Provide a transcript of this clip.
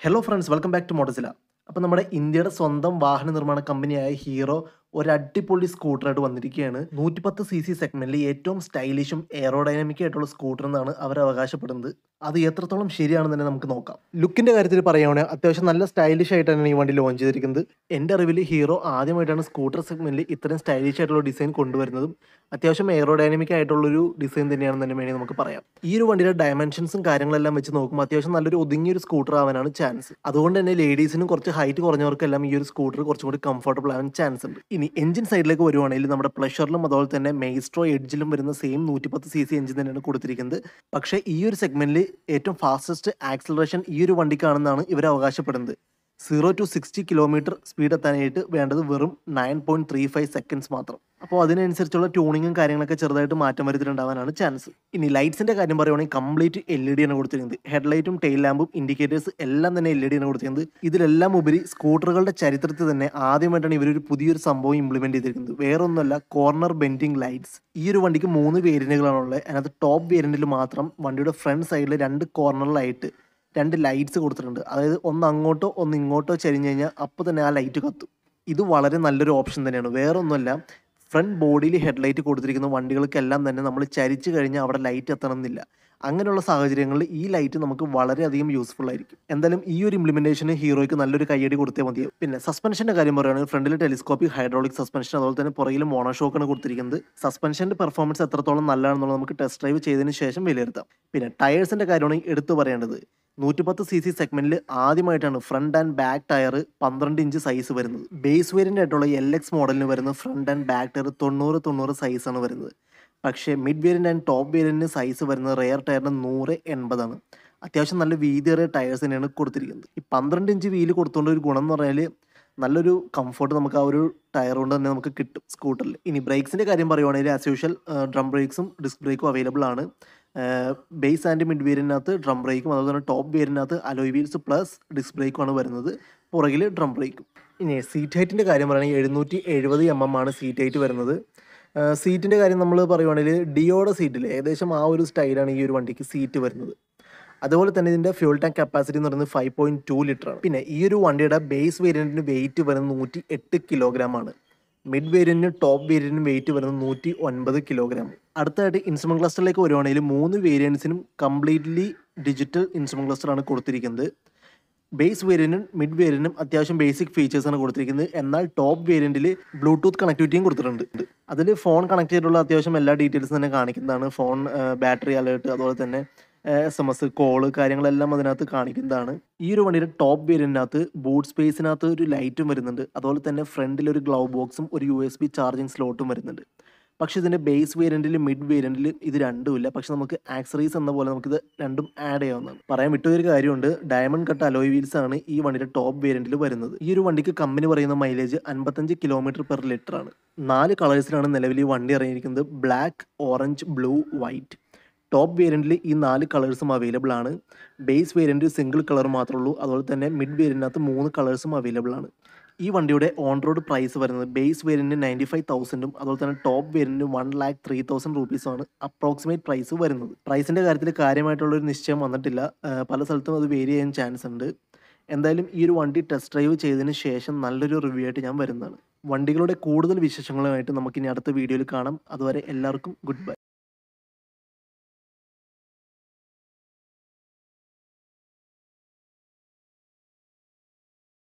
hello friends welcome back to മോട്ടസില അപ്പോൾ നമ്മുടെ ഇന്ത്യയുടെ സ്വന്തം വാഹന നിർമ്മാണ കമ്പനിയായ ഹീറോ ഒരു അടിപൊളി സ്കൂട്ടറായിട്ട് വന്നിരിക്കുകയാണ് നൂറ്റിപ്പത്ത് സി സി സെഗ്മെന്റിൽ ഏറ്റവും സ്റ്റൈലിഷും എയറോഡൈനാമിക് ആയിട്ടുള്ള സ്കൂട്ടർ എന്നാണ് അവർ അവകാശപ്പെടുന്നത് അത് എത്രത്തോളം ശരിയാണെന്ന് തന്നെ നമുക്ക് നോക്കാം ലുക്കിന്റെ കാര്യത്തിൽ പറയുകയാണെങ്കിൽ അത്യാവശ്യം നല്ല സ്റ്റൈലിഷ് ആയിട്ടാണ് ഈ വണ്ടി ലോഞ്ച് ചെയ്തിരിക്കുന്നത് എൻ്റെ അറിവിൽ ഹീറോ ആദ്യമായിട്ടാണ് സ്കൂട്ടർ സെഗ്മെന്റിൽ ഇത്രയും സ്റ്റൈലിഷ് ആയിട്ടുള്ള ഡിസൈൻ കൊണ്ടുവരുന്നതും അത്യാവശ്യം എയറോഡൈനാമിക് ആയിട്ടുള്ളൊരു ഡിസൈൻ തന്നെയാണെന്ന് തന്നെ വേണമെങ്കിൽ നമുക്ക് പറയാം ഈ ഒരു വണ്ടിയുടെ ഡയമെൻഷൻസും കാര്യങ്ങളെല്ലാം വെച്ച് നോക്കുമ്പോൾ അത്യാവശ്യം നല്ലൊരു ഒതുങ്ങിയൊരു സ്കൂട്ടർ ആവാനാണ് ചാൻസ് അതുകൊണ്ട് തന്നെ ലേഡീസിനും കുറച്ച് ഹൈറ്റ് കുറഞ്ഞവർക്കെല്ലാം ഈ ഒരു സ്കൂട്ടർ കുറച്ചും കൂടി കംഫർട്ടബിൾ ആവാൻ ചാൻസ് ഉണ്ട് ഇനി എഞ്ചിൻ സൈഡിലേക്ക് വരുവാണെങ്കിൽ നമ്മുടെ പ്ലഷറിലും അതുപോലെ തന്നെ മെയ്സ്ട്രോ എഡ്ജിലും വരുന്ന സെയിം നൂറ്റിപ്പത്ത് സി സി എഞ്ചിൻ തന്നെയാണ് കൊടുത്തിരിക്കുന്നത് പക്ഷേ ഈ ഒരു സെഗ്മെന്റിൽ ഏറ്റവും ഫാസ്റ്റസ്റ്റ് ആക്സലറേഷൻ ഈ ഒരു വണ്ടിക്കാണെന്നാണ് ഇവർ അവകാശപ്പെടുന്നത് zero to sixty kilometre speed എത്താനായിട്ട് വേണ്ടത് വെറും nine point three five seconds മാത്രം അപ്പോൾ അതിനനുസരിച്ചുള്ള ട്യൂണിങ്ങും കാര്യങ്ങളൊക്കെ ചെറുതായിട്ട് മാറ്റം വരുത്തിയിട്ടുണ്ടാവാനാണ് ചാൻസ് ഇനി ലൈറ്റ്സിന്റെ കാര്യം പറയുവാണെങ്കിൽ കംപ്ലീറ്റ് എൽ ഇ ഡി ആണ് കൊടുത്തിരിക്കുന്നത് ഹെഡ്ലൈറ്റും ടെയിൽ ലാമ്പും ഇൻഡിക്കേറ്റേഴ്സ് എല്ലാം തന്നെ എൽ ഇ ഡി ആണ് കൊടുത്തിരിക്കുന്നത് ഇതിലെല്ലാം ഉപരി സ്കൂട്ടറുകളുടെ ചരിത്രത്തിൽ തന്നെ ആദ്യമായിട്ടാണ് ഇവരൊരു പുതിയൊരു സംഭവം ഇംപ്ലിമെന്റ് ചെയ്തിരിക്കുന്നത് വേറൊന്നുമല്ല കോർണർ ബെൻഡിങ് ലൈറ്റ്സ് ഈ ഒരു വണ്ടിക്ക് മൂന്ന് വേരിയന്റുകളാണുള്ളത് അതിനകത്ത് ടോപ്പ് വേരിയന്റിൽ മാത്രം വണ്ടിയുടെ ഫ്രണ്ട് സൈഡിൽ രണ്ട് കോർണറിലായിട്ട് രണ്ട് ലൈറ്റ്സ് കൊടുത്തിട്ടുണ്ട് അതായത് ഒന്ന് അങ്ങോട്ടോ ഒന്ന് ഇങ്ങോട്ടോ ചരിഞ്ഞു കഴിഞ്ഞാൽ അപ്പോൾ തന്നെ ആ ലൈറ്റ് കത്തും ഇത് വളരെ നല്ലൊരു ഓപ്ഷൻ തന്നെയാണ് വേറെ ഒന്നുമല്ല ഫ്രണ്ട് ബോഡിയിൽ ഹെഡ്ലൈറ്റ് കൊടുത്തിരിക്കുന്ന വണ്ടികൾക്കെല്ലാം തന്നെ നമ്മൾ ചരിച്ചു കഴിഞ്ഞാൽ അവിടെ ലൈറ്റ് എത്തണം എന്നില്ല അങ്ങനെയുള്ള സാഹചര്യങ്ങളിൽ ഈ ലൈറ്റ് നമുക്ക് വളരെയധികം യൂസ്ഫുൾ ആയിരിക്കും എന്തായാലും ഈ ഒരു ഇംപ്ലിമെന്റേഷന് ഹീറോയ്ക്ക് നല്ലൊരു കയ്യടി കൊടുത്തേ മതിയാവും പിന്നെ സസ്പെൻഷന്റെ കാര്യം പറയുകയാണെങ്കിൽ ഫ്രണ്ടിൽ ടെലിസ്കോപ്പിക് ഹൈഡ്രോളിക് സസ്പെൻഷൻ അതുപോലെ തന്നെ പുറകിൽ മോണോഷോക്കാണ് കൊടുത്തിരിക്കുന്നത് സസ്പെൻഷന്റെ പെർഫോമൻസ് എത്രത്തോളം നല്ലതാണെന്നുള്ളത് നമുക്ക് ടെസ്റ്റ് ഡ്രൈവ് ചെയ്തതിന് ശേഷം വിലയിരുത്താം പിന്നെ ടയേഴ്സിന്റെ കാര്യമാണ് എടുത്തു പറയേണ്ടത് നൂറ്റിപ്പത്ത് സി സി സെഗ്മെന്റിൽ ആദ്യമായിട്ടാണ് ഫ്രണ്ട് ആൻഡ് ബാക്ക് ടയർ പന്ത്രണ്ട് ഇഞ്ച് സൈസ് വരുന്നത് ബേസ് വേരിയന്റ് ആയിട്ടുള്ള എൽ എക്സ് മോഡലിന് വരുന്ന ഫ്രണ്ട് ആൻഡ് ബാക്ക് ടയർ തൊണ്ണൂറ് തൊണ്ണൂറ് സൈസാണ് വരുന്നത് പക്ഷേ മിഡ് വേരിയന്റ് ആൻഡ് ടോപ്പ് വേരിയന്റിന് സൈസ് വരുന്നത് റെയർ ടയറിന് നൂറ് എൺപതാണ് അത്യാവശ്യം നല്ല വീതിയേറിയ ടയേഴ്സ് തന്നെയാണ് കൊടുത്തിരിക്കുന്നത് ഈ പന്ത്രണ്ട് ഇഞ്ച് വീല് കൊടുത്തുകൊണ്ട് ഒരു ഗുണം എന്ന് പറഞ്ഞാൽ നല്ലൊരു കംഫർട്ട് നമുക്ക് ആ ഒരു ടയർ കൊണ്ട് തന്നെ നമുക്ക് കിട്ടും സ്കൂട്ടറിൽ ഇനി ബ്രേക്സിൻ്റെ കാര്യം പറയുവാണെങ്കിൽ ആസ് യൂഷ്വൽ ഡ്രം ബ്രേക്സും ഡിസ്ക് ബ്രേക്കും അവൈലബിൾ ആണ് ബേസ് ആൻഡ് മിഡ് വേരിയനകത്ത് ഡ്രം ബ്രേക്കും അതുപോലെ തന്നെ ടോപ്പ് വേരിയനകത്ത് അലോയ് വീൽസ് പ്ലസ് ഡിസ്ക് ബ്രേക്കുമാണ് വരുന്നത് പുറകിൽ ഡ്രം ബ്രേക്കും ഇനി സീറ്റ് ഹൈറ്റിൻ്റെ കാര്യം പറയുകയാണെങ്കിൽ എഴുന്നൂറ്റി എഴുപത് എം എം ആണ് സീറ്റ് ഹൈറ്റ് വരുന്നത് സീറ്റിൻ്റെ കാര്യം നമ്മൾ പറയുവാണെങ്കിൽ ഡിയോയുടെ സീറ്റിൽ ഏകദേശം ആ ഒരു സ്റ്റൈലാണ് ഈ ഒരു വണ്ടിക്ക് സീറ്റ് വരുന്നത് അതുപോലെ തന്നെ ഇതിൻ്റെ ഫ്യൂൾ ടാങ്ക് കപ്പാസിറ്റി എന്ന് പറയുന്നത് ഫൈവ് പോയിൻറ്റ് ടു ലിറ്റർ ആണ് പിന്നെ ഈ ഒരു വണ്ടിയുടെ ബേസ് വേരിയൻറ്റിന് വെയിറ്റ് വരുന്നത് നൂറ്റി എട്ട് കിലോഗ്രാം ആണ് മിഡ് വേരിയന്റിനും ടോപ്പ് വേരിയന്റിനും വെയിറ്റ് വരുന്നത് നൂറ്റി ഒൻപത് കിലോഗ്രാം അടുത്തായിട്ട് ഇൻസ്ട്രുമെന്റ് ക്ലസ്റ്ററിലേക്ക് വരുവാണെങ്കിൽ മൂന്ന് വേരിയൻസിനും കംപ്ലീറ്റ്ലി ഡിജിറ്റൽ ഇൻസ്ട്രുമെന്റ് ക്ലസ്റ്റർ ആണ് കൊടുത്തിരിക്കുന്നത് ബേസ് വേരിയന്റും മിഡ് വേരിയന്റും അത്യാവശ്യം ബേസിക് ഫീച്ചേഴ്സ് ആണ് കൊടുത്തിരിക്കുന്നത് എന്നാൽ ടോപ്പ് വേരിയന്റിൽ ബ്ലൂടൂത്ത് കണക്ടിവിറ്റിയും കൊടുത്തിട്ടുണ്ട് അതിൽ ഫോൺ കണക്ട് ചെയ്തിട്ടുള്ള അത്യാവശ്യം എല്ലാ ഡീറ്റെയിൽസും തന്നെ കാണിക്കുന്നതാണ് ഫോൺ ബാറ്ററി അലേർട്ട് അതുപോലെ തന്നെ എസ് എം എസ് കോള് കാര്യങ്ങളെല്ലാം അതിനകത്ത് കാണിക്കുന്നതാണ് ഈ ഒരു വണ്ടിയുടെ ടോപ്പ് വേരിയന്റിനകത്ത് ബൂട്ട് സ്പേസിനകത്ത് ഒരു ലൈറ്റും വരുന്നുണ്ട് അതുപോലെ തന്നെ ഫ്രണ്ടിൽ ഒരു ഗ്ലൗ ബോക്സും ഒരു യു എസ് ബി ചാർജിങ് സ്ലോട്ടും വരുന്നുണ്ട് പക്ഷേ ഇതിൻ്റെ ബേസ് വേരിയൻറ്റിലും മിഡ് വേരിയൻറ്റിലും ഇത് രണ്ടുമില്ല പക്ഷെ നമുക്ക് ആക്സറീസ് എന്ന പോലെ നമുക്കിത് രണ്ടും ആഡ് ചെയ്യാവുന്നതാണ് പറയാൻ വിട്ടൊരു കാര്യമുണ്ട് ഡയമണ്ട് കട്ട് അലോയ് വീൽസ് ആണ് ഈ വണ്ടിയുടെ ടോപ്പ് വേരിയൻറ്റിൽ വരുന്നത് ഈ ഒരു വണ്ടിക്ക് കമ്പനി പറയുന്ന മൈലേജ് അൻപത്തഞ്ച് കിലോമീറ്റർ പെർ ലിറ്റർ ആണ് നാല് കളേഴ്സിലാണ് നിലവിൽ ഈ വണ്ടി ഇറങ്ങിയിരിക്കുന്നത് black orange blue white top വേരിയൻറ്റിൽ ഈ നാല് കളേഴ്സും അവൈലബിൾ ആണ് ബേസ് വേരിയൻറ്റ് സിംഗിൾ കളർ മാത്രമേ ഉള്ളൂ അതുപോലെ തന്നെ മിഡ് വേരിയൻറ്റിനകത്ത് മൂന്ന് കളേഴ്സും അവൈലബിൾ ആണ് ഈ വണ്ടിയുടെ ഓൺ റോഡ് പ്രൈസ് വരുന്നത് ബേസ് വേരിയൻറ്റ് നയൻറ്റി ഫൈവ് തൗസൻഡും അതുപോലെ തന്നെ top variant one lakh three thousand റുപ്പീസുമാണ് അപ്രോക്സിമേറ്റ് പ്രൈസ് വരുന്നത് പ്രൈസിൻ്റെ കാര്യത്തിൽ കാര്യമായിട്ടുള്ളൊരു നിശ്ചയം വന്നിട്ടില്ല പല സ്ഥലത്തും അത് വേരി ചെയ്യാൻ ചാൻസ് ഉണ്ട് എന്തായാലും ഈ ഒരു വണ്ടി ടെസ്റ്റ് ഡ്രൈവ് ചെയ്തതിന് ശേഷം നല്ലൊരു റിവ്യൂ ആയിട്ട് ഞാൻ വരുന്നതാണ് വണ്ടികളുടെ കൂടുതൽ വിശേഷങ്ങളുമായിട്ട് നമുക്കിനി അടുത്ത വീഡിയോയിൽ കാണാം അതുവരെ എല്ലാവർക്കും ഗുഡ് ബൈ